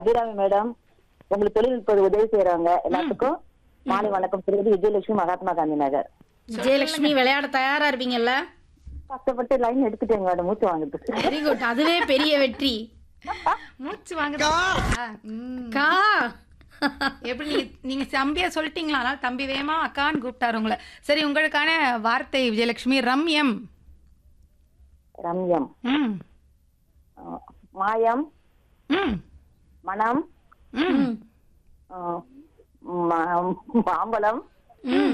Abirami madam உங்களுக்கு தொழில்நுட்ப உதவி செய்யறாங்க எல்லாத்துக்கும் மாலை வணக்கம் சொல்றது விஜயலட்சுமி மகாத்மா காந்தி நகர் விஜயலட்சுமி விளையாட தயாரா இருப்பீங்கல்ல கஷ்டப்பட்டு லைன் எடுத்துட்டேங்க மேடம் மூச்சு வாங்குறது வெரி குட் அதுவே பெரிய வெற்றி மூச்சு வாங்குறா கா எப்படி நீங்க நீங்க தம்பியா சொல்லிட்டீங்களா அதனால தம்பி வேமா அக்கான்னு கூப்பிட்டாரு உங்களை சரி உங்களுக்கான வார்த்தை விஜயலட்சுமி ரம்யம் ரம்யம் ம் அஹ், மாயம் ம் மனம் ம் அஹ், மா- மாம்பழம் ம்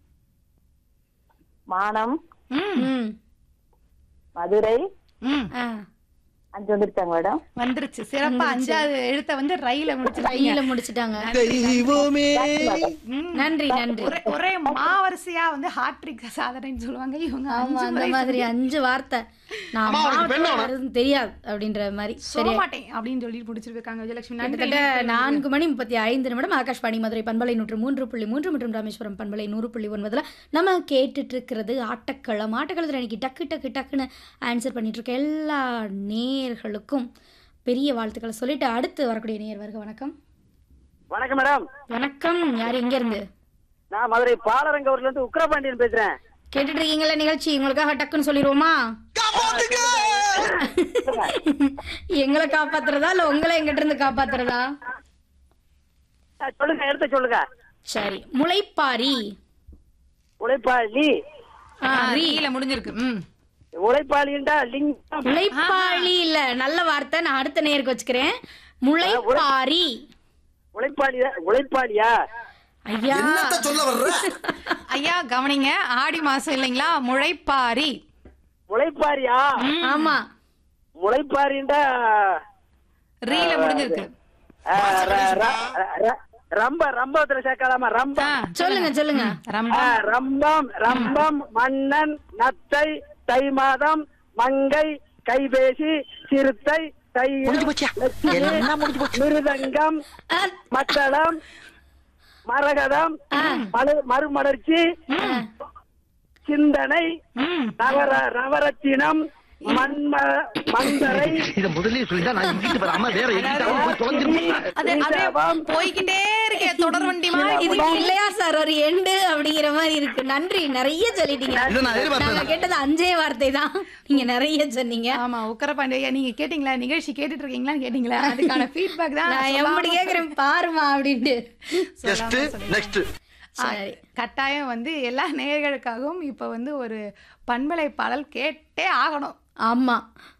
மானம் ம் ம் மதுரை ம் ஆ அஞ்சு வந்துருச்சாங்க மேடம் வந்துருச்சு சிறப்பா அஞ்சாவது எழுத்த வந்து ரயில முடிச்சிருக்கீங்க கையில முடிச்சிட்டாங்க தெய்வமே ம். நன்றி நன்றி ஒரே ஒரே மாவரிசையா வந்து ஹாட்ரிக் சாதனைன்னு சொல்லுவாங்க இவங்க ஆமா அஞ்சு அந்த முறை மாதிரி அஞ்சு வார்த்தை நான் அம்மா, அவருக்கு மாவட்டத்துல பெண்ணா? வருதுன்னு தெரியாது அப்படின்ற மாதிரி சொல்ல சரியா மாட்டேன் அப்படின்னு சொல்லி முடிச்சிருக்காங்க விஜயலட்சுமி நன்றி கிட்டத்தட்ட நான்கு மணி முப்பத்தி ஐந்து நிமிடம் ஆகாஷ்வாணி மதுரை பண்பலை நூற்று மூன்று புள்ளி மூன்று மற்றும் ராமேஸ்வரம் பண்பலை நூறு புள்ளி ஒன்பதுல நம்ம கேட்டுட்டு இருக்கிறது ஆட்டக்களம் ஆட்டக்களத்தில் இன்னைக்கு டக்கு டக்கு டக்குன்னு ஆன்சர் பண்ணிட்டு இருக்க எல்லா நேயர்களுக்கும் பெரிய வாழ்த்துக்களை சொல்லிட்டு அடுத்து வரக்கூடிய நேயர் வருக வணக்கம் வணக்கம் மேடம் வணக்கம் யார் எங்க இருந்து நான் மதுரை பாலரங்கூர்ல இருந்து உக்ரபாண்டியன் பேசுறேன் கேட்டுட்டு இருக்கீங்களா நிகழ்ச்சி உங்களுக்காக டக்குன்னு சொல்லிடுவோமா எங்களை காப்பாத்துறதா இல்ல உங்களை எங்கிட்ட இருந்து காப்பாத்துறதா ஆ, சொல்லுங்க எடுத்து சொல்லுங்க சரி முளைப்பாரி உழைப்பாளி ஆ, ரீ. ரீல முடிஞ்சிருக்கு ம் உழைப்பாளின்றா லிங்கம் முளைப்பாளி இல்ல நல்ல வார்த்தை நான் அடுத்த நேருக்கு வச்சுக்கிறேன் முளைப்பாரி உழைப்பாளி உழைப்பாளியா ஐயா என்னத்த சொல்ல வர்ற ஐயா கவனிங்க ஆடி மாசம் இல்லைங்களா முளைப்பாரி உழைப்பாரியா ஆமா உழைப்பாரின்றா ரீல முடிஞ்சிருக்கு ஆ, ர- ர- ர- ரம்ப ரம்பத்துல சேர்க்கலாமா ரம்ப ஆ, சொல்லுங்க சொல்லுங்க ரொம்ப ஆ, ரம்பம் ரம்பம் மன்னன் நத்தை தை மாதம் மங்கை கைபேசி சிறுத்தை தை மிருதங்கம் ஆ, மத்தளம் மரகதம் மலு- மறுமலர்ச்சி சிந்தனை ம் நவர நவரத்தினம் மண்ம மந்தரை இத முதல்லயே சொல்லிட்டா நான் வீட்டு வராம வேற எங்கிட்டாவது போய் தொலைஞ்சிருப்பேன் அது அதே சீதாபம். போய்கிட்டே இருக்கே தொடர் வண்டி மாதிரி இதுக்கு இல்லையா சார் ஒரு எண்டு அப்படிங்கிற மாதிரி இருக்கு நன்றி நிறைய சொல்லிட்டீங்க இதை நான் எதிர்பார்த்தேன். நாங்க கேட்டது அஞ்சே வார்த்தை தான் நீங்க நிறைய சொன்னீங்க ஆமா உக்கரபாண்டியா நீங்க கேட்டீங்களா நிகழ்ச்சி கேட்டுட்டு இருக்கீங்களான்னு கேட்டீங்களா அதுக்கான ஃபீட்பேக் தான் நான் எப்படி கேக்குறேன் பாருமா அப்படின்ட்டு நெக்ஸ்ட் நெக்ஸ்ட் சரி கட்டாயம் வந்து எல்லா நேயர்களுக்காகவும் இப்ப வந்து ஒரு பண்பலை பாடல் கேட்டே ஆகணும் ஆமா